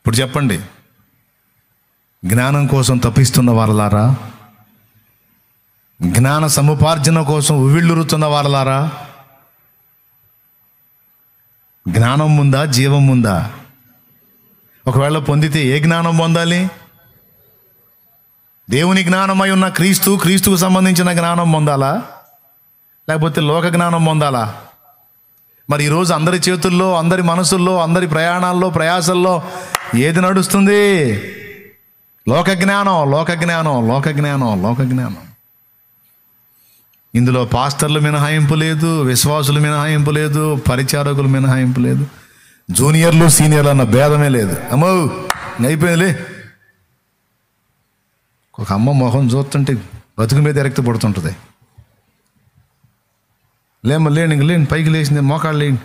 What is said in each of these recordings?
ఇప్పుడు చెప్పండి జ్ఞానం కోసం తప్పిస్తున్న వారలారా జ్ఞాన సముపార్జన కోసం ఉవ్విళ్ళురుతున్న వారలారా జ్ఞానం ఉందా జీవం ఉందా ఒకవేళ పొందితే ఏ జ్ఞానం పొందాలి దేవుని జ్ఞానమై ఉన్న క్రీస్తు క్రీస్తుకు సంబంధించిన జ్ఞానం పొందాలా లేకపోతే లోక జ్ఞానం పొందాలా మరి ఈరోజు అందరి చేతుల్లో అందరి మనసుల్లో అందరి ప్రయాణాల్లో ప్రయాసల్లో ఏది నడుస్తుంది లోక జ్ఞానం లోక జ్ఞానం లోక జ్ఞానం లోక జ్ఞానం ఇందులో పాస్టర్లు మినహాయింపు లేదు విశ్వాసులు మినహాయింపు లేదు పరిచారకులు మినహాయింపు లేదు జూనియర్లు సీనియర్లు అన్న భేదమే లేదు అమ్మో ఇంక అయిపోయిందిలే ఒక అమ్మ మొహం చూస్తుంటే బతుకు మీద ఎరక్తి పడుతుంటుంది లేమ్మ లేండి ఇంక లేండి పైకి లేచింది మోకాళ్ళు లేండి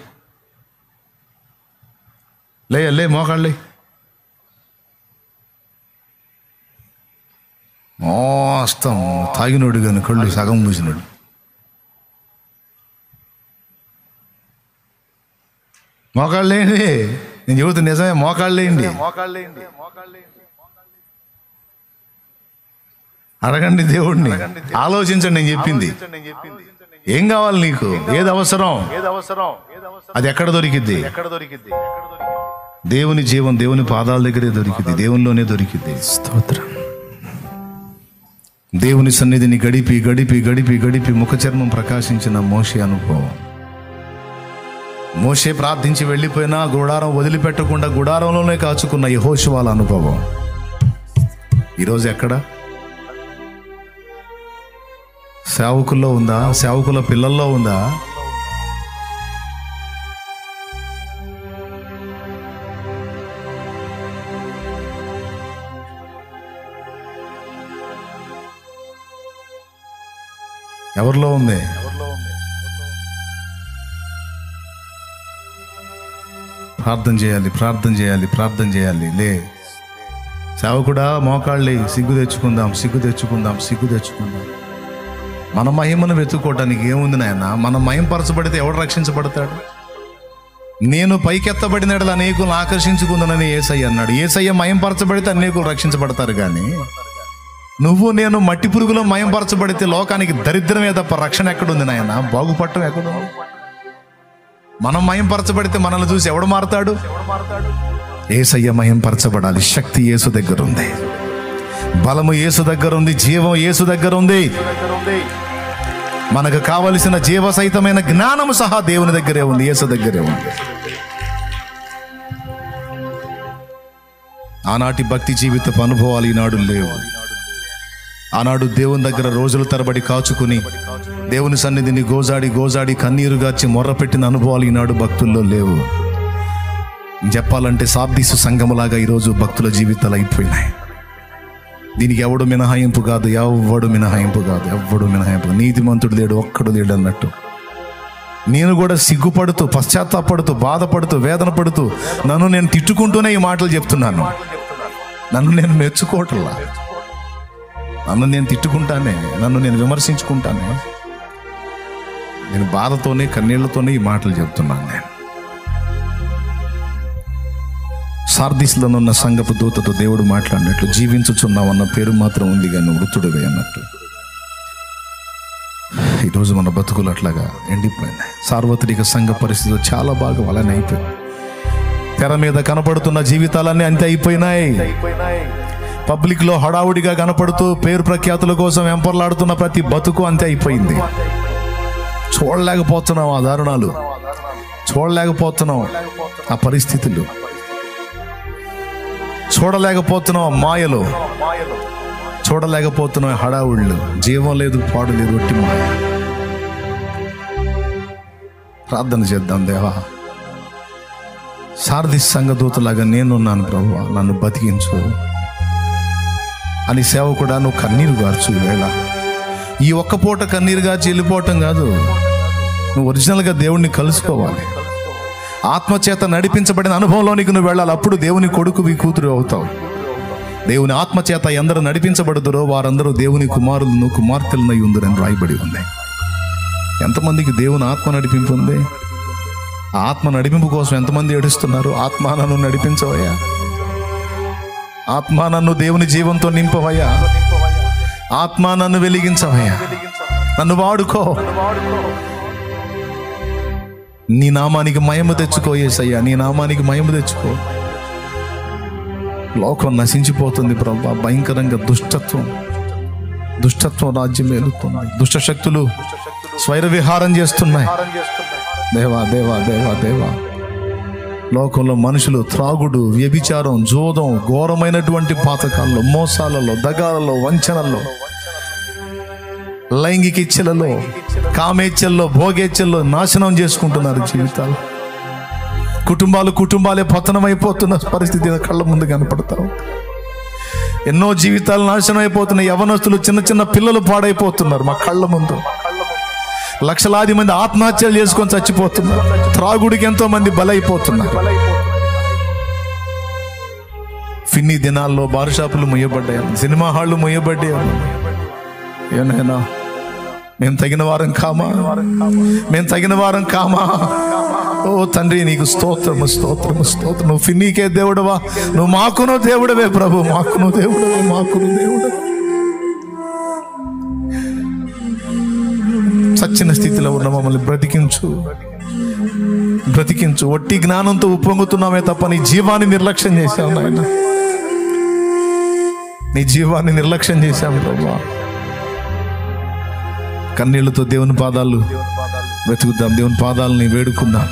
లే లే మోకాళ్ళు లే మోస్తం తాగినోడు కానీ కళ్ళు సగం మూసినాడు మోకాళ్ళు లేండి నేను చెబుతున్నా నిజమే మోకాళ్ళు లేండి అడగండి దేవుడిని ఆలోచించండి నేను చెప్పింది ఏం కావాలి నీకు ఏది అవసరం అది ఎక్కడ దొరికిద్ది దేవుని జీవం దేవుని పాదాల దగ్గరే దొరికింది దేవునిలోనే దొరికింది స్తోత్రం దేవుని సన్నిధిని గడిపి గడిపి గడిపి గడిపి ముఖ చర్మం ప్రకాశించిన మోషే అనుభవం మోషే ప్రార్థించి వెళ్ళిపోయినా గుడారం వదిలిపెట్టకుండా గుడారంలోనే కాచుకున్న యహోశివాల అనుభవం ఈరోజు ఎక్కడ సేవకుల్లో ఉందా సేవకుల పిల్లల్లో ఉందా ఎవరిలో ఉంది ప్రార్థన చేయాలి ప్రార్థన చేయాలి ప్రార్థన చేయాలి లే సేవకుడా మోకాళ్ళి సిగ్గు తెచ్చుకుందాం సిగ్గు తెచ్చుకుందాం సిగ్గు తెచ్చుకుందాం మన మహిమను వెతుక్కోవటానికి ఏముంది నాయన మన మహింపరచబడితే ఎవడు రక్షించబడతాడు నేను పైకెత్తబడిన ఎడల అనేకులను ఆకర్షించుకుందనని ఏసయ్య అన్నాడు ఏసయ్య మయంపరచబడితే అనేకులు రక్షించబడతారు కానీ నువ్వు నేను మట్టి పురుగులో మయంపరచబడితే లోకానికి దరిద్రమే తప్ప రక్షణ ఎక్కడుంది నాయన బాగుపడటం ఎక్కడుంది మనం మయంపరచబడితే మనల్ని చూసి ఎవడు మారతాడు ఏసయ్య మయంపరచబడాలి శక్తి యేసు దగ్గర ఉంది బలము యేసు దగ్గర ఉంది జీవం యేసు దగ్గర ఉంది మనకు కావలసిన జీవ సహితమైన జ్ఞానము సహా దేవుని దగ్గరే ఉంది యేసు దగ్గరే ఉంది ఆనాటి భక్తి జీవితపు అనుభవాలు ఈనాడు లేవు ఆనాడు దేవుని దగ్గర రోజుల తరబడి కాచుకుని దేవుని సన్నిధిని గోజాడి గోజాడి కన్నీరు గార్చి మొర్రపెట్టిన అనుభవాలు ఈనాడు భక్తుల్లో లేవు చెప్పాలంటే సార్దీసు సంఘములాగా ఈరోజు భక్తుల జీవితాలు అయిపోయినాయి దీనికి ఎవడు మినహాయింపు కాదు ఎవడు మినహాయింపు కాదు ఎవడు మినహాయింపు కాదు. నీతిమంతుడు లేడు ఒక్కడు లేడు అన్నట్టు నేను కూడా సిగ్గుపడుతూ పశ్చాత్తాపడుతూ బాధపడుతూ వేదన పడుతూ నన్ను నేను తిట్టుకుంటూనే ఈ మాటలు చెప్తున్నాను నన్ను నేను మెచ్చుకోవట్లా నన్ను నేను తిట్టుకుంటానే నన్ను నేను విమర్శించుకుంటానే నేను బాధతోనే కన్నీళ్లతోనే ఈ మాటలు చెప్తున్నాను నేను సార్దిస్లో ఉన్న సంగపు దూతతో దేవుడు మాట్లాడినట్లు జీవించుచున్నావన్న పేరు మాత్రం ఉంది కానీ వృత్తుడివే అన్నట్టు ఈరోజు మన బతుకులు అట్లాగా ఎండిపోయినాయి సార్వత్రిక సంఘ పరిస్థితులు చాలా బాగా అలానే అయిపోయింది తెర మీద కనపడుతున్న జీవితాలన్నీ అంతే అయిపోయినాయి పబ్లిక్ లో హడావుడిగా కనపడుతూ పేరు ప్రఖ్యాతుల కోసం వెంపర్లాడుతున్న ప్రతి బతుకు అంతే అయిపోయింది చూడలేకపోతున్నాం ఆ దారుణాలు చూడలేకపోతున్నాం ఆ పరిస్థితులు చూడలేకపోతున్నాం ఆ మాయలు చూడలేకపోతున్నాం ఆ హడావుళ్ళు జీవం లేదు పాడు లేదు ఒట్టి మాయ ప్రార్థన చేద్దాం దేవా సారథి సంఘదూతలాగా నేనున్నాను ప్రభు నన్ను బతికించు అని సేవకుడా నువ్వు కన్నీరు గార్చు ఈ వేళ ఈ ఒక్క పూట కన్నీరు గార్చి వెళ్ళిపోవటం కాదు నువ్వు ఒరిజినల్గా దేవుణ్ణి కలుసుకోవాలి ఆత్మచేత నడిపించబడిన అనుభవంలోనికి నువ్వు వెళ్ళాలి అప్పుడు దేవుని కొడుకు మీ కూతురు అవుతావు దేవుని ఆత్మచేత ఎందరు నడిపించబడుదురో వారందరూ దేవుని కుమారులను కుమార్తెలను ఉందరని రాయబడి ఉంది ఎంతమందికి దేవుని ఆత్మ నడిపింపు ఉంది ఆ ఆత్మ నడిపింపు కోసం ఎంతమంది ఏడుస్తున్నారు ఆత్మ నన్ను నడిపించవయ్యా ఆత్మ నన్ను దేవుని జీవంతో నింపవయ్యా ఆత్మ నన్ను వెలిగించవయ్యా నన్ను వాడుకో నీ నామానికి మయము తెచ్చుకో ఏసయ్యా నీ నామానికి మయము తెచ్చుకో లోకం నశించిపోతుంది ప్రభా భయంకరంగా దుష్టత్వం దుష్టత్వం రాజ్యం ఏలుతుంది దుష్ట శక్తులు స్వైర విహారం చేస్తున్నాయి దేవా దేవా దేవా దేవా లోకంలో మనుషులు త్రాగుడు వ్యభిచారం జోదం ఘోరమైనటువంటి పాతకాల్లో మోసాలలో దగాలలో వంచనల్లో లైంగిక ఇచ్చలలో కామేచ్ఛల్లో భోగేచ్ఛల్లో నాశనం చేసుకుంటున్నారు జీవితాలు కుటుంబాలు కుటుంబాలే పతనమైపోతున్న పరిస్థితి కళ్ళ ముందు కనపడతావు ఎన్నో జీవితాలు నాశనం అయిపోతున్నాయి యవనస్తులు చిన్న చిన్న పిల్లలు పాడైపోతున్నారు మా కళ్ళ ముందు లక్షలాది మంది ఆత్మహత్యలు చేసుకొని చచ్చిపోతున్నారు త్రాగుడికి ఎంతో మంది బలైపోతున్నారు ఫిన్ని దినాల్లో బార్ షాపులు ముయ్యబడ్డాయి సినిమా హాళ్ళు ముయ్యబడ్డాయి ఏనైనా మేము తగిన వారం కామా మేము తగిన వారం కామా ఓ తండ్రి నీకు స్తోత్రము స్తోత్రము స్తోత్రం నువ్వు ఫిన్నీకే దేవుడవా నువ్వు మాకును దేవుడవే ప్రభు మాకును దేవుడవే మాకును దేవుడవే సచ్చిన స్థితిలో ఉన్న మమ్మల్ని బ్రతికించు బ్రతికించు ఒట్టి జ్ఞానంతో ఉప్పొంగుతున్నామే తప్ప నీ జీవాన్ని నిర్లక్ష్యం చేశావు నాయన నీ జీవాన్ని నిర్లక్ష్యం చేశాం ప్రభా కన్నీళ్లతో దేవుని పాదాలు వెతుకుదాం దేవుని పాదాలని వేడుకుందాం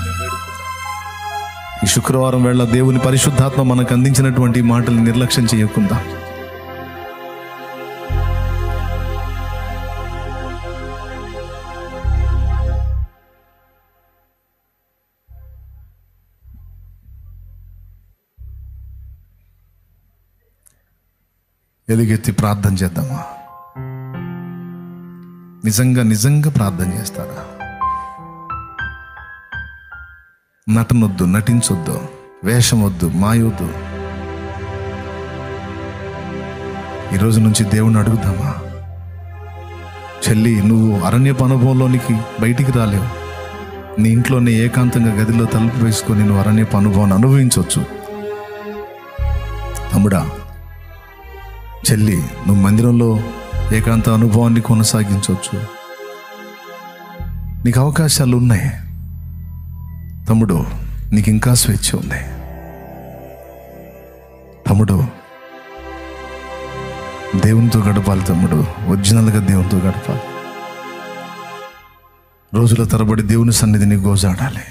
ఈ శుక్రవారం వేళ దేవుని పరిశుద్ధాత్మ మనకు అందించినటువంటి ఈ మాటలు నిర్లక్ష్యం చేయకుండా ఎలుగెత్తి ప్రార్థన చేద్దామా నిజంగా నిజంగా ప్రార్థన చేస్తారా నటనొద్దు నటించొద్దు వేషం వద్దు మాయొద్దు ఈరోజు నుంచి దేవుణ్ణి అడుగుదామా చెల్లి నువ్వు అరణ్యపు అనుభవంలోనికి బయటికి రాలేవు నీ ఇంట్లోనే ఏకాంతంగా గదిలో తలుపు వేసుకొని నువ్వు అరణ్యపు అనుభవాన్ని అనుభవించవచ్చు తమ్ముడా చెల్లి నువ్వు మందిరంలో ఏకాంత అనుభవాన్ని కొనసాగించవచ్చు నీకు అవకాశాలు ఉన్నాయి తమ్ముడు నీకు ఇంకా స్వేచ్ఛ ఉంది తమ్ముడు దేవునితో గడపాలి తమ్ముడు ఒరిజినల్గా దేవునితో గడపాలి రోజుల తరబడి దేవుని సన్నిధిని గోజాడాలి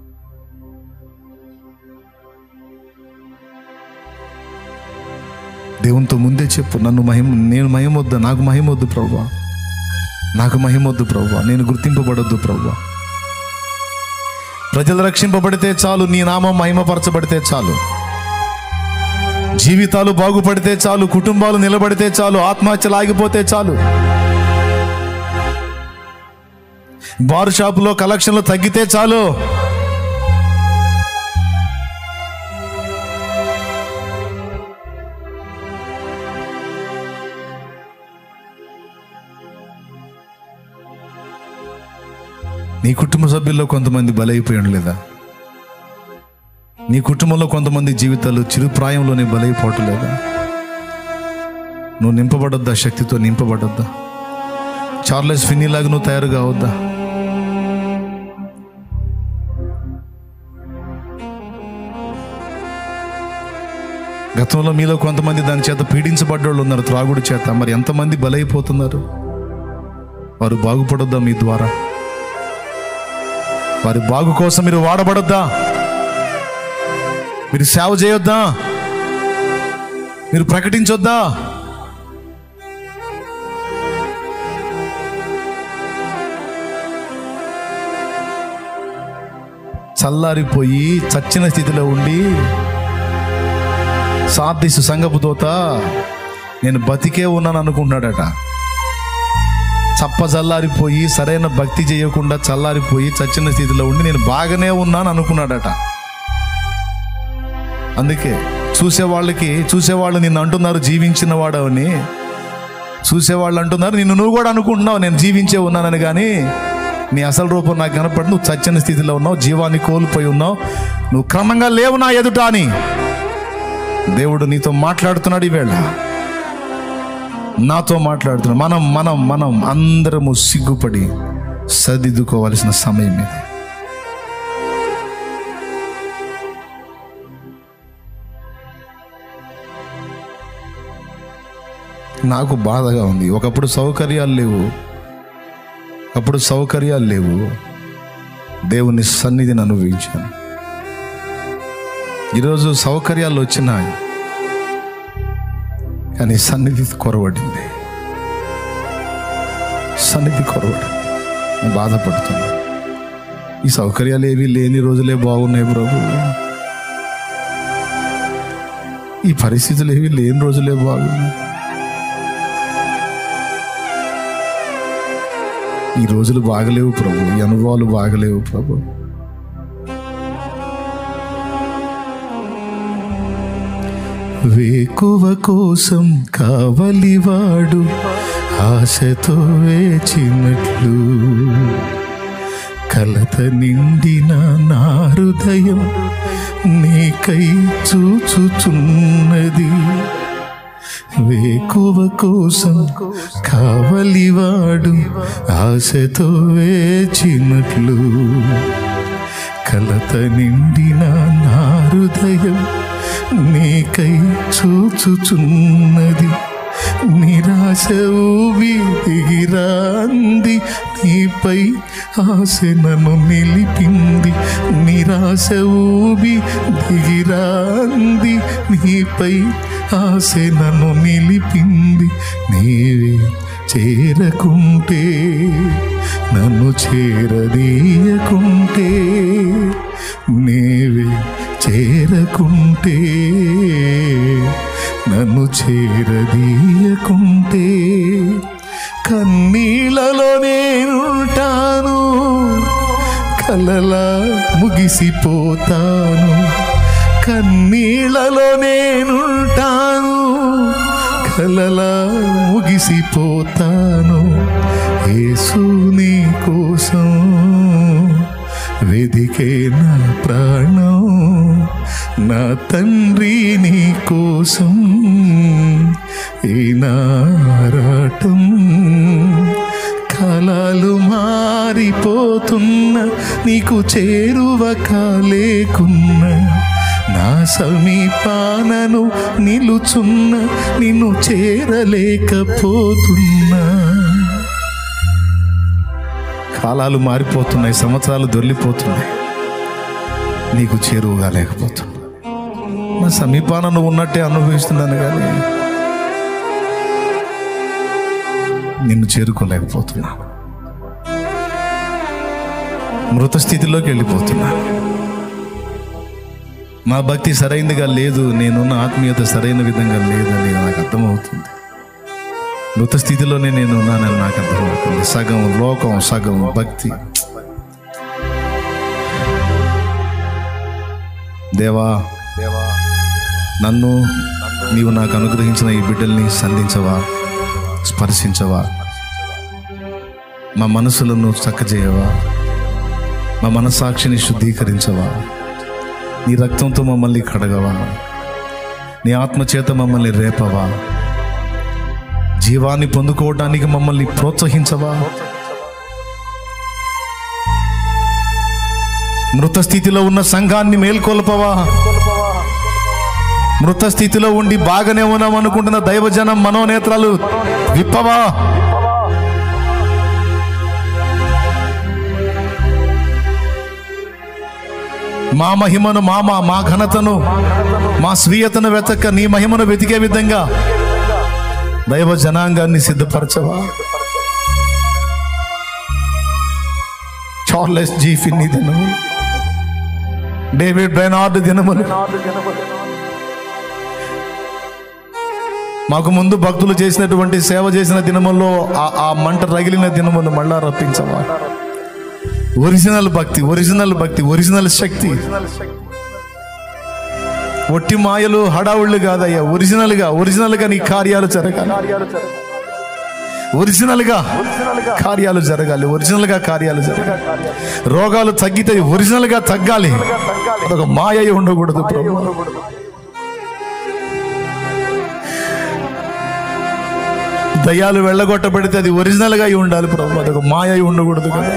దేవునితో ముందే చెప్పు నన్ను మహిమ నేను మహిమొద్దు నాకు మహిమొద్దు ప్రభా నాకు మహిమొద్దు ప్రభా నేను గుర్తింపబడొద్దు ప్రభా ప్రజలు రక్షింపబడితే చాలు నీ నామం మహిమపరచబడితే చాలు జీవితాలు బాగుపడితే చాలు కుటుంబాలు నిలబడితే చాలు ఆత్మహత్యలు ఆగిపోతే చాలు బారు షాపులో కలెక్షన్లు తగ్గితే చాలు నీ కుటుంబ సభ్యుల్లో కొంతమంది బలైపోయి ఉండలేదా నీ కుటుంబంలో కొంతమంది జీవితాలు చిరుప్రాయంలోనే బలైపోవటం లేదా నువ్వు నింపబడొద్దా శక్తితో నింపబడొద్దా చార్లెస్ ఫిన్నీలాగా నువ్వు తయారు కావద్దా గతంలో మీలో కొంతమంది దాని చేత పీడించబడ్డోళ్ళు ఉన్నారు త్రాగుడు చేత మరి ఎంతమంది బలైపోతున్నారు వారు బాగుపడొద్దా మీ ద్వారా వారి బాగు కోసం మీరు వాడబడొద్దా మీరు సేవ చేయొద్దా మీరు ప్రకటించొద్దా చల్లారిపోయి చచ్చిన స్థితిలో ఉండి సాధిసు సంగపు దోత నేను బతికే ఉన్నాను అనుకుంటున్నాడట చప్ప చల్లారిపోయి సరైన భక్తి చేయకుండా చల్లారిపోయి చచ్చిన స్థితిలో ఉండి నేను బాగానే ఉన్నాను అనుకున్నాడట అందుకే చూసేవాళ్ళకి చూసేవాళ్ళు నిన్ను అంటున్నారు జీవించిన వాడవని చూసేవాళ్ళు అంటున్నారు నిన్ను నువ్వు కూడా అనుకుంటున్నావు నేను జీవించే ఉన్నానని కానీ నీ అసలు రూపం నాకు కనపడి నువ్వు చచ్చిన స్థితిలో ఉన్నావు జీవాన్ని కోల్పోయి ఉన్నావు నువ్వు క్రమంగా లేవు నా ఎదుట అని దేవుడు నీతో మాట్లాడుతున్నాడు ఈవేళ నాతో మాట్లాడుతున్నాడు మనం మనం మనం అందరము సిగ్గుపడి సరిదిద్దుకోవాల్సిన సమయం ఇది నాకు బాధగా ఉంది ఒకప్పుడు సౌకర్యాలు లేవు అప్పుడు సౌకర్యాలు లేవు దేవుని సన్నిధిని అనుభవించాను ఈరోజు సౌకర్యాలు వచ్చినాయి కానీ సన్నిధి కొరవడింది సన్నిధి కొరవడింది నేను బాధపడుతున్నా ఈ సౌకర్యాలు ఏవి లేని రోజులే బాగున్నాయి ప్రభు ఈ పరిస్థితులు ఏవి లేని రోజులే బాగున్నాయి ఈ రోజులు బాగలేవు ప్రభు ఈ అనుభవాలు బాగలేవు ప్రభు వేకువ కోసం కావలివాడు ఆశతో వేచినట్లు కలత నిండిన నా హృదయం నీకై చూచుచున్నది వేకువ కోసం కావలివాడు ఆశతో వేచినట్లు కలత నిండిన నా హృదయం నీకై చూచుచున్నది నిరాశ ఊబి దిగిరాంది నీపై ఆశ నన్ను నిలిపింది నిరాశ ఊబి దిగిరాంది నీపై ఆశ నన్ను నిలిపింది నీవే చేరకుంటే నన్ను చేరదీయకుంటే నీవే చేరకుంటే నన్ను చేరదీయకుంటే కన్నీళ్ళలో నేనుంటాను కలలా ముగిసిపోతాను కన్నీళ్ళలో నేనుంటాను కలలా ముగిసిపోతాను యేసు నీ కోసం వెదికే నా ప్రాణం నా తండ్రి నీ కోసం ఈ నారాటం కాలాలు మారిపోతున్న నీకు చేరువ కాలేకున్న నా సమీపానను నిలుచున్న నిన్ను చేరలేకపోతున్నా కాలాలు మారిపోతున్నాయి సంవత్సరాలు దొర్లిపోతున్నాయి నీకు చేరువుగా లేకపోతున్నా నా సమీపాన నువ్వు ఉన్నట్టే అనుభవిస్తున్నాను కానీ నిన్ను చేరుకోలేకపోతున్నా మృత స్థితిలోకి వెళ్ళిపోతున్నా నా భక్తి సరైనదిగా లేదు నేనున్న ఆత్మీయత సరైన విధంగా లేదని నాకు అర్థమవుతుంది మృత స్థితిలోనే నేను ఉన్నానని నాకు అర్థమవుతుంది సగం లోకం సగం భక్తి దేవా దేవా నన్ను నీవు నాకు అనుగ్రహించిన ఈ బిడ్డల్ని సంధించవా స్పర్శించవా మా మనసులను చక్కజేయవా మా మనసాక్షిని శుద్ధీకరించవా నీ రక్తంతో మమ్మల్ని కడగవా నీ ఆత్మచేత మమ్మల్ని రేపవా జీవాన్ని పొందుకోవడానికి మమ్మల్ని ప్రోత్సహించవా మృత స్థితిలో ఉన్న సంఘాన్ని మేల్కొల్పవా మృత స్థితిలో ఉండి బాగానే ఉన్నాం అనుకుంటున్న దైవజనం మనోనేత్రాలు విప్పవా మా మహిమను మా మా మా ఘనతను మా స్వీయతను వెతక నీ మహిమను వెతికే విధంగా దైవ జనాంగాన్ని సిద్ధపరచవా చార్లెస్ జీ ఫిన్ని దినములు డేవిడ్ బ్రైనార్డ్ దినములు మాకు ముందు భక్తులు చేసినటువంటి సేవ చేసిన దినముల్లో ఆ- ఆ మంట రగిలిన దినములు మళ్ళా రప్పించవా ఒరిజినల్ భక్తి ఒరిజినల్ భక్తి ఒరిజినల్ శక్తి ఒట్టి మాయలు హడావుళ్ళు కాదయ్యా ఒరిజినల్ గా ఒరిజినల్ గా నీ కార్యాలు జరగాలి ఒరిజినల్ గా కార్యాలు జరగాలి ఒరిజినల్ గా కార్యాలు జరగాలి రోగాలు తగ్గితే ఒరిజినల్ గా తగ్గాలి అదొక మాయ అయి ఉండకూడదు ప్రభు దయ్యాలు వెళ్ళగొట్టబడితే అది ఒరిజినల్గా అయి ఉండాలి ప్రభు అదొక మాయ అయి ఉండకూడదు కదా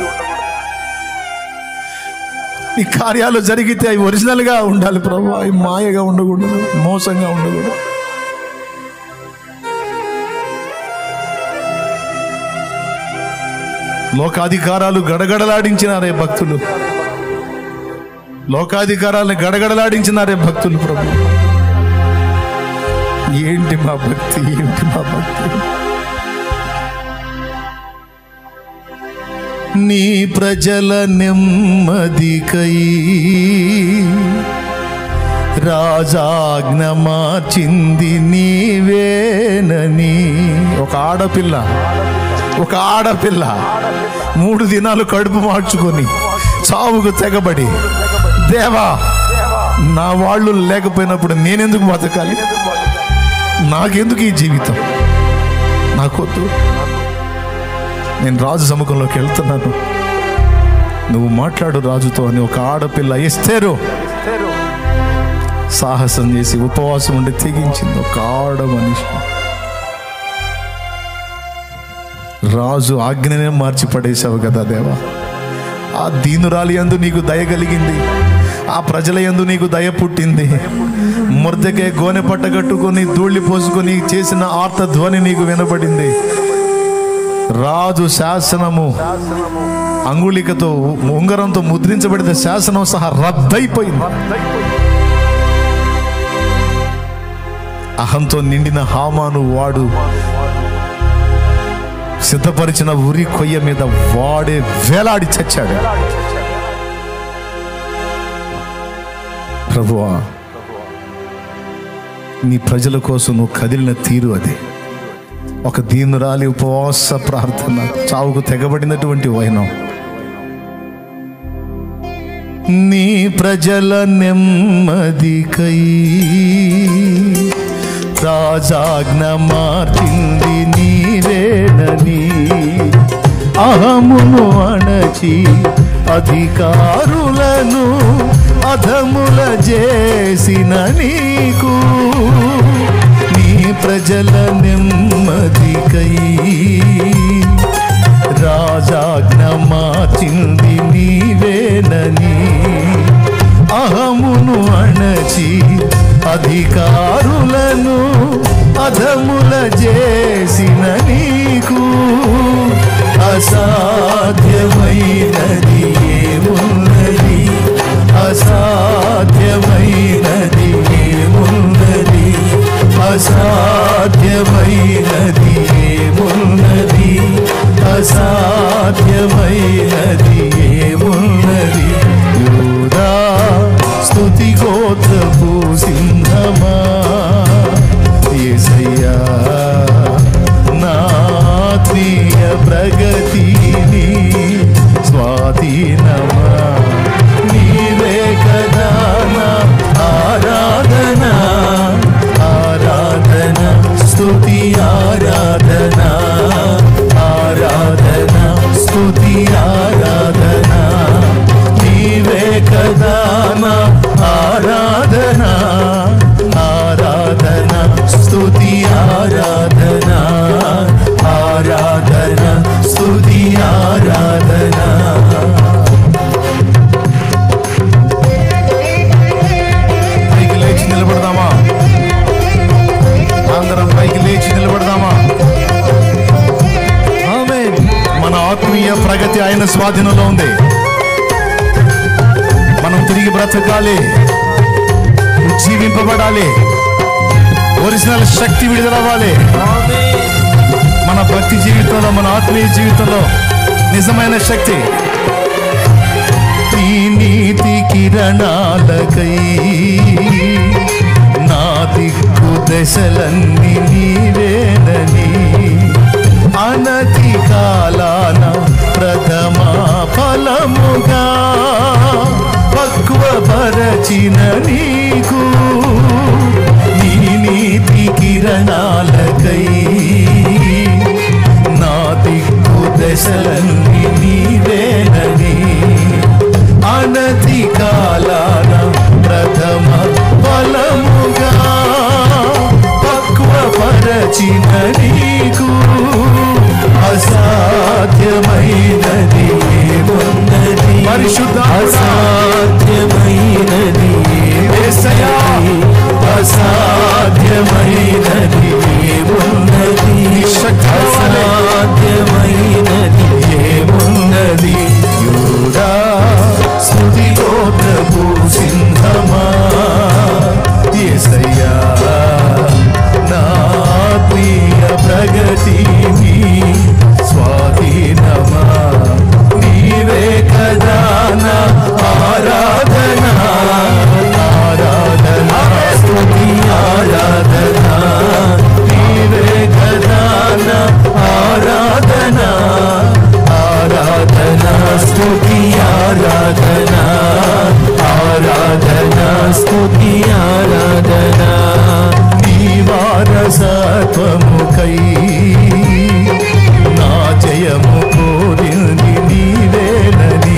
నీ కార్యాలు జరిగితే అవి ఒరిజినల్గా ఉండాలి ప్రభు అవి మాయగా ఉండకూడదు మోసంగా ఉండకూడదు లోకాధికారాలు గడగడలాడించినారే భక్తులు లోకాధికారాలను గడగడలాడించినారే భక్తులు ప్రభు ఏంటి మా భక్తి ఏంటి మా భక్తి నీ ప్రజల నెమ్మదికై రాజాజ్ఞ మార్చింది నీవేనని ఒక ఆడపిల్ల ఒక ఆడపిల్ల మూడు దినాలు కడుపు మార్చుకొని చావుకు తెగబడి దేవా నా వాళ్ళు లేకపోయినప్పుడు నేనెందుకు బతకాలి నాకెందుకు ఈ జీవితం నాకొద్దు నేను రాజు సముఖంలోకి వెళ్తున్నాను నువ్వు మాట్లాడు రాజుతో అని ఒక ఆడపిల్ల ఎస్తేరు సాహసం చేసి ఉపవాసం ఉండి తెగించింది ఒక ఆడ మనిషి రాజు ఆజ్ఞనే మార్చి పడేశావు కదా దేవా ఆ దీనురాలి యందు నీకు దయ కలిగింది ఆ ప్రజల యందు నీకు దయ పుట్టింది మురదకే గోనె పట్ట కట్టుకొని ధూళి పోసుకొని చేసిన ఆర్త ధ్వని నీకు వినబడింది రాజు శాసనము అంగుళికతో ఉంగరంతో ముద్రించబడిన శాసనం సహా రద్దయిపోయింది అహంతో నిండిన హామాను వాడు సిద్ధపరిచిన ఉరి కొయ్య మీద వాడే వేలాడి చచ్చాడు ప్రభువా నీ ప్రజల కోసం నువ్వు కదిలిన తీరు అది ఒక దీనురాలి ఉపవాస ప్రార్థన చావుకు తెగబడినటువంటి వైనం నీ ప్రజల నెమ్మదికై రాజాజ్ఞ మార్చింది నీవేనని అహమును అణచి అధికారులను అధముల చేసిన నీకు నీ ప్రజల నెమ్మదికై రాజాజ్ఞ మార్చింది నీవేనని అహమును అణచి అధికారులను అధముల చేసిన నీకు అసాధ్యమైనది ఏమున్నది అసాధ్యమైనది ఏమున్నది అసాధ్యమైనది ఏమున్నది అసాధ్యమైనది ఏమున్నది యూదా స్తుతి గోత్రపు సింహమా యేసయ్యా నా ఆత్మీయ ప్రగతిని స్వాధీనమా నీవే కదా నా ఆరాధన ఆరాధన స్తుతి ఆరాధన ఆరాధన స్తుతి ఆరాధన నీవే కదా నా ఆరాధన ఆరాధన స్తుతి ఆరాధన ఆరాధన స్తుతి ఆరాధన పైకి లేచి నిలబడదామా అందరం పైకి లేచి నిలబడదామా ఆమేన్. మన ఆత్మీయ ప్రగతి ఆయన స్వాధీనంలో ఉంది మనం తిరిగి బ్రతకాలి జీవింపబడాలి ఒరిజినల్ శక్తి విడుదలవ్వాలి మన భక్తి జీవితంలో మన ఆత్మీయ జీవితంలో నిజమైన శక్తి నీ నీతి కిరణాలకై నా దిక్కు దశలన్నీ నీవేనని అనతి కాలాన ప్రథమ ఫలముగా పక్వపరచిన నీకు నీ నీతి కిరణాలకై నా దిక్కు దశలన్నీ నీవేనని అనతి కాలాన ప్రథమ ఫలముగా పక్వపరచిన నీకు అసాధ్యమైనది ఏమున్నది అసాధ్యమైనది ఏమున్నది యూదా స్తుతిలో ప్రభు సింహమా యేసయ్యా నా ప్రియ ప్రగతి నీ స్వాధీనమా నీవే కదా నా ఆరాధన ఆరాధన స్తుతి ఆరాధన నీవే కదా నా ఆరాధన ఆరాధన స్తుతి ఆరాధన ఆరాధన స్తుతి ఆరాధన నీ వారసత్వముకై నా జయము కోరింది నీవేనని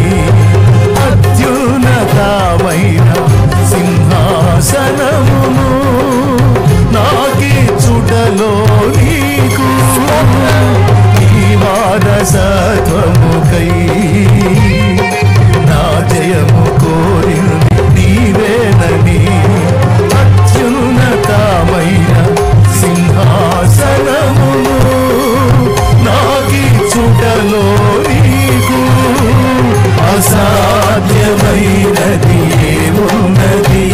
అత్యున్నతమైన సింహాసనమును నాకి చుడలో నీకు నీ వారసత్వముకై నా జయము కోరింది నీవేనని అత్యున్నతమైన సింహాసనమును నాకి చుటలో నీకు అసాధ్యమైనది ఏమున్నది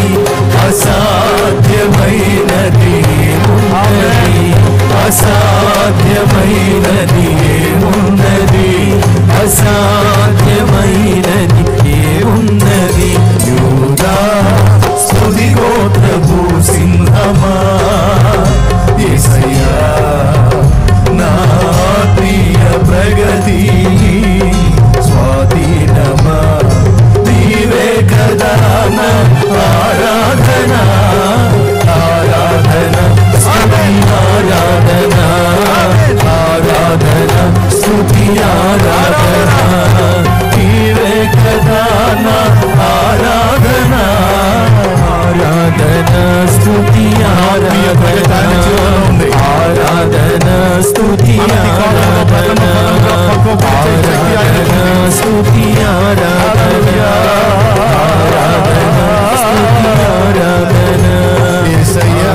అసాధ్యమైనది ఏమున్నది అసాధ్యమైనది ఏమున్నది అసాధ్యమైనది ఏమున్నది యూదా స్తుతి గోత్రపు సింహమా యేసయ్యా నా ప్రియ ప్రగతి స్వాధీనమా నీవే కదా నా ఆరాధన ఆరాధన స్తుతి ఆరాధన ఆరాధన స్తుతి ఆరాధన నీవే కదా నా ఆరాధన ఆరాధన స్తుతి ఆరాధన ఆరాధన స్తుతి ఆరాధన ఆరాధన స్తుతి ఆరాధన ఆరాధన స్తుతి ఆరాధన యేసయ్యా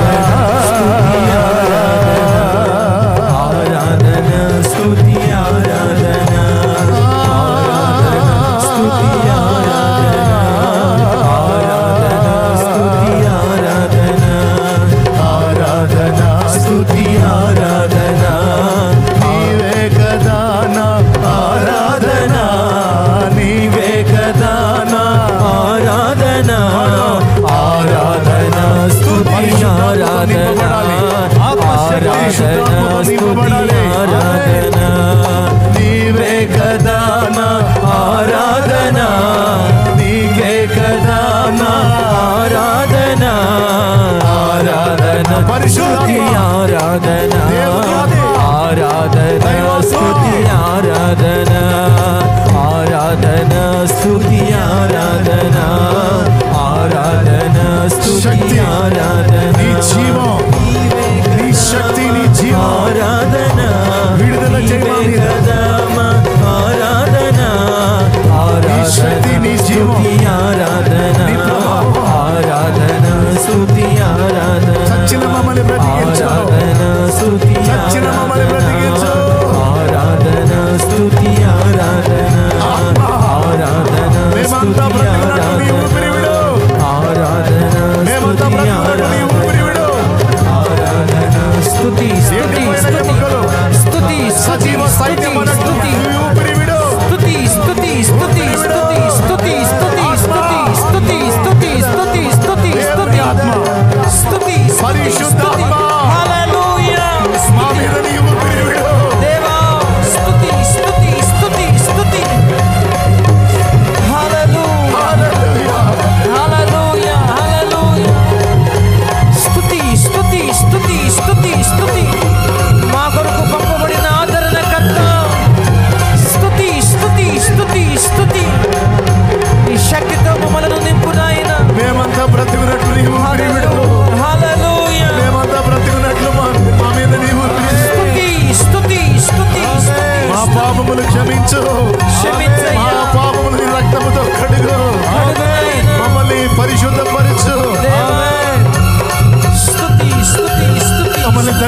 ఆరాధన స్తుతి ఆరాధన ఆరాధన స్తుతి ఆరాధన ఆరాధన స్తుతి ఆరాధన ఆరాధన స్తుతి ఆరాధన నీవే కదా నా ఆరాధన నీవే కదా నా ఆరాధన ఆరాధన స్తుతి ఆరాధన ఆరాధన స్తుతి ఆరాధన నీవే కదా నా ఆరాధన నీవే కదా నా ఆరాధన ఆరాధన పరిశుద్ధి ఆరాధన ఆరాధన స్తుతి ఆరాధన ఆరాధన స్తుతి ఆరాధన ఆరాధన స్తుతి శక్తి, ఆరాధన నీ జీవం, నీ శక్తి, నీ జీవం ఆరాధన విడుదల చేయమా నీవే మీద. కదా మా ఆరాధన ఆరాధన శక్తి, నీ జీవం. స్తుతి ఆరాధన నీ ప్రభావం. ఆరాధన స్తుతి ఆరాధన చచ్చిన మమ్మల్ని బ్రతికించు. ఆరాధన స్తుతి చచ్చిన మమ్మల్ని బ్రతికించు. ఆరాధన స్తుతి ఆరాధన ఆరాధన మేమంతా స్తుతి బ్రతికినట్టు నీ ఊపిరి విడు. ఆరాధన మేమంతా స్తుతి బ్రతికినట్టు నీ ఊపిరి విడు. ఆరాధన స్తుతి స్తుతి ఎండిపోయిన స్తుతి ఎముకలు. స్తుతి సజీవ సైన్యం అన్నట్టు స్తుతి నీ ఊపిరి విడు. స్తుతి స్తుతి స్తుతి స్తుతి స్తుతి స్తుతి స్తుతి స్తుతి స్తుతి స్తుతి స్తుతి దేవుని ఆత్మ. స్తుతి స్తుతి పరిశుద్ధాత్మ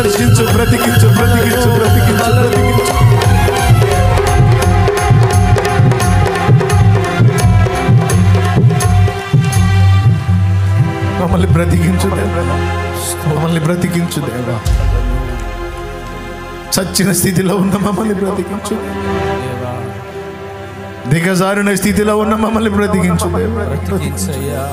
దర్శించు బ్రతికించు బ్రతికించు బ్రతికించు బ్రతికించు మమ్మల్ని బ్రతికించు దేవా మమ్మల్ని బ్రతికించు దేవా చచ్చిన స్థితిలో ఉన్న మమ్మల్ని బ్రతికించు దిగజారిన స్థితిలో ఉన్న మమ్మల్ని బ్రతికించు దేవా బ్రతికించయ్యా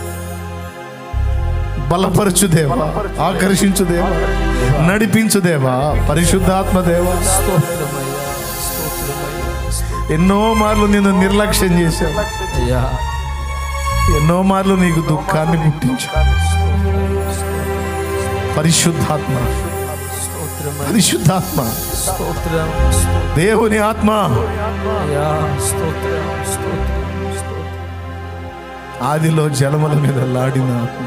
బలపరచు దేవా ఆకర్షించు దేవా నడిపించు దేవా పరిశుద్ధాత్మ దేవా స్తోత్రమయ్యా స్తోత్రమయ్యా ఎన్నో మార్లు నిన్ను నిర్లక్ష్యం చేశావు అయ్యా ఎన్నో మార్లు నీకు దుఃఖాన్ని పుట్టించావు పరిశుద్ధాత్మ స్తోత్రమయ్యా పరిశుద్ధాత్మ స్తోత్రం దేవుని ఆత్మ అయ్యా స్తోత్రం స్తోత్రం స్తోత్రం ఆదిలో జలముల మీద లాడిన ఆత్మ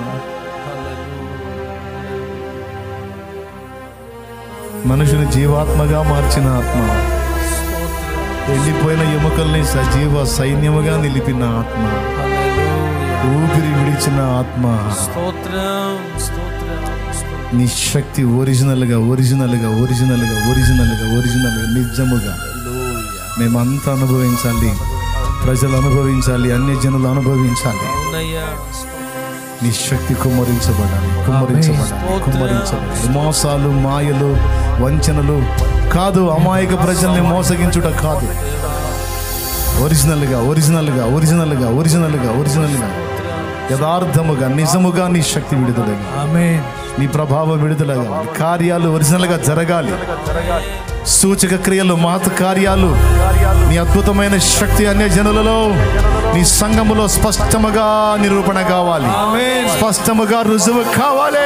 మనుషుని జీవాత్మగా మార్చిన ఆత్మ ఎండిపోయిన ఎముకల్ని సజీవ సైన్యముగా నిలిపిన ఆత్మ ఊపిరి విడిచిన ఆత్మ స్తోత్రం స్తోత్రం స్తోత్రం నీ శక్తి ఒరిజినల్గా ఒరిజినల్గా ఒరిజినల్గా ఒరిజినల్గా ఒరిజినల్గా నిజముగా హల్లెలూయా మేమంతా అనుభవించాలి ప్రజలు అనుభవించాలి అన్ని జనులు అనుభవించాలి అవునయ్యా నీ శక్తి కుమ్మరించబడాలి కుమ్మరించబడాలి కుమ్మరించబడాలి మోసాలు మాయలు వంచనలు కాదు అమాయక ప్రజల్ని మోసగించుట కాదు ఒరిజినల్గా ఒరిజినల్గా ఒరిజినల్గా ఒరిజినల్గా ఒరిజినల్గా యథార్థముగా నిజముగా నీ శక్తి విడుదలగా ఆమేన్ నీ ప్రభావం విడుదలగా కార్యాలు ఒరిజినల్గా జరగాలి సూచక క్రియలు మహత్ కార్యాలు నీ అద్భుతమైన శక్తి అనే జనులలో నీ సంఘములో స్పష్టముగా నిరూపణ కావాలి స్పష్టముగా రుజువు కావాలి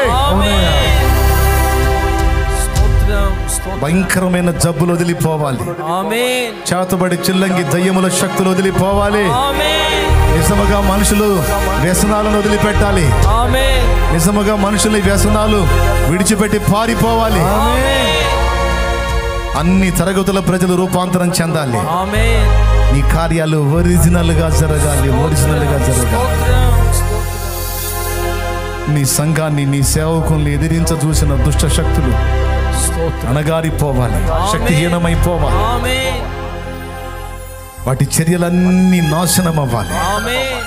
స్తోత్రం స్తోత్రం భయంకరమైన జబ్బులు వదిలిపోవాలి ఆమేన్ చేతబడి చిల్లంగి దయ్యముల శక్తులు వదిలిపోవాలి ఆమేన్ నిజముగా మనుషులు వ్యసనాలను వదిలిపెట్టాలి ఆమేన్ నిజముగా మనుషుల వ్యసనాలు విడిచిపెట్టి పారిపోవాలి అన్ని తరగతుల ప్రజలు రూపాంతరం చెందాలి ఆమేన్ నీ కార్యాలు ఒరిజినల్ గా జరగాలి ఒరిజినల్ గా జరగాలి స్తోత్రం స్తోత్రం నీ సంఘాన్ని నీ సేవకుల్ని ఎదిరించ చూసిన దుష్ట శక్తులు స్తోత్రం అణగారిపోవాలి శక్తిహీనమైపోవాలి ఆమేన్ వాటి చర్యలన్నీ నాశనం అవ్వాలి ఆమేన్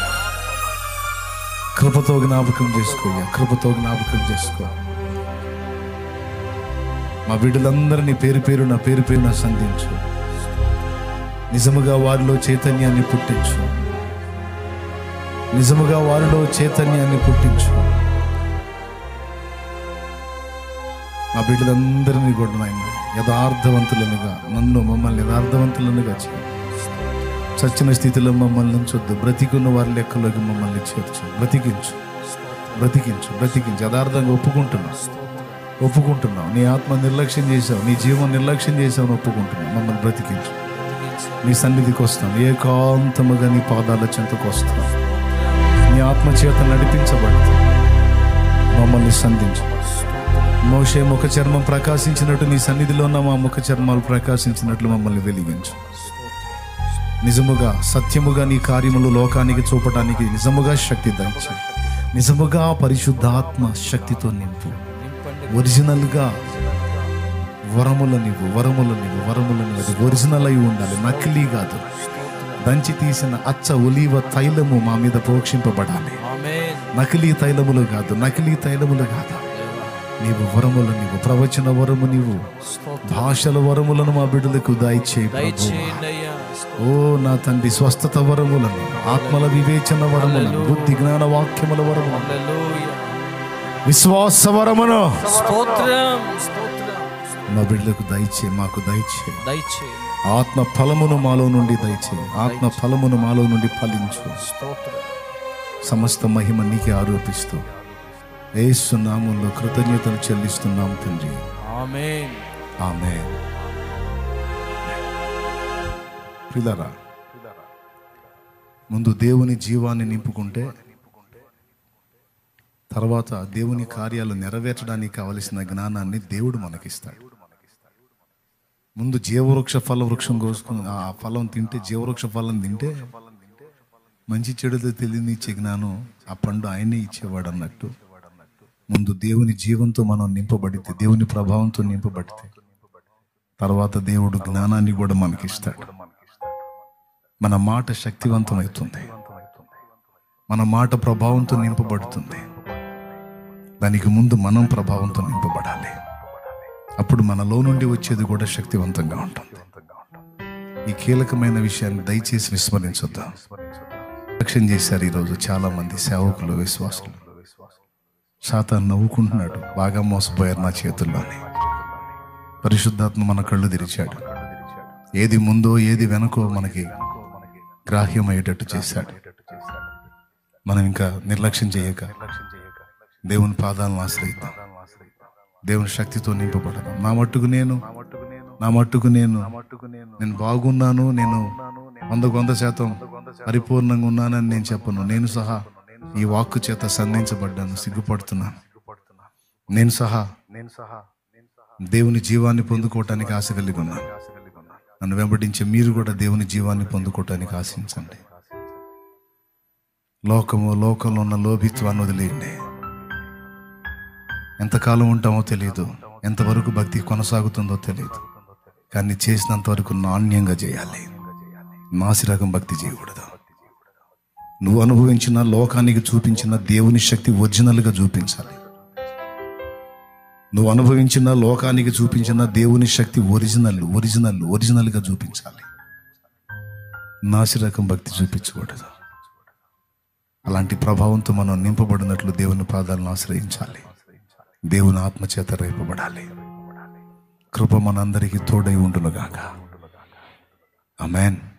కృపతో జ్ఞాపకం చేసుకో కృపతో జ్ఞాపకం చేసుకో మా బిడ్డలందరినీ పేరు పేరున పేరు పేరున సంధించు నిజముగా వారిలో చైతన్యాన్ని పుట్టించు నిజముగా వారిలో చైతన్యాన్ని పుట్టించు మా బిడ్డలందరినీ కూడా నాయన యథార్థవంతులనుగా నన్ను మమ్మల్ని యథార్థవంతులనుగా చేయి చచ్చిన స్థితిలో మమ్మల్ని ఉంచొద్దు బ్రతికున్న వారి లెక్కలోకి మమ్మల్ని చేర్చు బ్రతికించు బ్రతికించు బ్రతికించు యథార్థంగా ఒప్పుకుంటున్నాం ఒప్పుకుంటున్నాం నీ ఆత్మ నిర్లక్ష్యం చేసావు నీ జీవం నిర్లక్ష్యం చేసావు అని ఒప్పుకుంటున్నావు మమ్మల్ని బ్రతికించు నీ సన్నిధికి వస్తాం ఏకాంతముగా నీ పాదాల చెంతకు వస్తాం నీ ఆత్మ చేత నడిపించబడతాం మమ్మల్ని సంధించు మోషే ముఖ చర్మం ప్రకాశించినట్టు నీ సన్నిధిలో ఉన్న మా ముఖ చర్మాలు ప్రకాశించినట్లు మమ్మల్ని వెలిగించు నిజముగా సత్యముగా నీ కార్యములు లోకానికి చూపడానికి నిజముగా శక్తి దయచు నిజముగా పరిశుద్ధాత్మ శక్తితో నింపు ఒరిజినల్గా వరముల నీవు వరముల నీవు వరముల నీవు అది ఒరిజినల్ అయి ఉండాలి నకిలీ కాదు దంచి తీసిన అచ్చ ఒలీవ తైలము మా మీద ప్రోక్షింపబడాలి ఆమేన్ నకిలీ తైలములు కాదు నకిలీ తైలములు కాదు నీవు వరములు నీవు ప్రవచన వరము నీవు స్తోత్రం భాషల వరములను మా బిడ్డలకు దయచేయి ప్రభు దయచేయండి అయ్యా ఓ నా తండ్రి స్వస్థత వరములను ఆత్మల వివేచన వరములను బుద్ధి జ్ఞాన వాక్యముల వరములను హల్లెలూయా విశ్వాస వరమును స్తోత్రం స్తోత్రం మా బిడ్డలకు దయచే మాకు దయచే దయచేయండి ఆత్మ ఫలమును మాలో నుండి దయచే ఆత్మ ఫలమును మాలో నుండి ఫలించు స్తోత్రం సమస్త మహిమ నీకే ఆరోపిస్తూ ఏసు నామంలో కృతజ్ఞతలు చెల్లిస్తున్నాం తండ్రి ఆమేన్ ఆమె పిల్లరా ముందు దేవుని జీవాన్ని నింపుకుంటే తర్వాత దేవుని కార్యాలు నెరవేర్చడానికి కావలసిన జ్ఞానాన్ని దేవుడు మనకిస్తాడు ముందు జీవవృక్ష ఫల వృక్షం కోసుకుని ఆ ఫలం తింటే జీవవృక్ష ఫలం తింటే మంచి చెడుతో తెలియని ఇచ్చే జ్ఞానం ఆ పండు ఆయనే ఇచ్చేవాడు అన్నట్టు ముందు దేవుని జీవంతో మనం నింపబడితే దేవుని ప్రభావంతో నింపబడితే తర్వాత దేవుడు జ్ఞానాన్ని కూడా మనకిస్తాడు మన మాట శక్తివంతమవుతుంది మన మాట ప్రభావంతో నింపబడుతుంది దానికి ముందు మనం ప్రభావంతో నింపబడాలి అప్పుడు మనలో నుండి వచ్చేది కూడా శక్తివంతంగా ఉంటుంది ఈ కీలకమైన విషయాన్ని దయచేసి విస్మరించొద్దాం రక్షణ చేశారు ఈరోజు చాలా మంది సేవకులు విశ్వాసులు సాతాను నవ్వుకుంటున్నాడు బాగా మోసపోయారు నా చేతుల్లోనే పరిశుద్ధాత్మ మన కళ్ళు తెరిచాడు ఏది ముందో ఏది వెనకో మనకి గ్రాహ్యమయ్యేటట్టు చేశాడు మనం ఇంకా నిర్లక్ష్యం చేయక దేవుని పాదాలను ఆశ్రయిద్దాం దేవుని శక్తితో నింపబడదాం నా మట్టుకు నేను నా మట్టుకు నేను నేను బాగున్నాను నేను వందకు వంద శాతం పరిపూర్ణంగా ఉన్నానని నేను చెప్పను నేను సహా ఈ వాక్కు చేత సంధించబడ్డాను సిగ్గుపడుతున్నాను నేను సహా దేవుని జీవాన్ని పొందుకోవటానికి ఆశ కలిగి ఉన్నాను నన్ను వెంబడించే మీరు కూడా దేవుని జీవాన్ని పొందుకోవటానికి ఆశించండి లోకము లోకంలో ఉన్న లోభిత్వాన్ని వదిలేయండి ఎంతకాలం ఉంటామో తెలియదు ఎంతవరకు భక్తి కొనసాగుతుందో తెలియదు కానీ చేసినంత వరకు నాణ్యంగా చేయాలి నాసిరకం భక్తి చేయకూడదు నువ్వు అనుభవించిన లోకానికి చూపించిన దేవుని శక్తి ఒరిజినల్గా చూపించాలి నువ్వు అనుభవించిన లోకానికి చూపించిన దేవుని శక్తి ఒరిజినల్ ఒరిజినల్ ఒరిజినల్గా చూపించాలి నాసిరకం భక్తి చూపించకూడదు అలాంటి ప్రభావంతో మనం నింపబడినట్లు దేవుని పాదాలను ఆశ్రయించాలి దేవుని ఆత్మచేత రేపబడాలి కృప మనందరికీ తోడై ఉండునుగాక అమెన్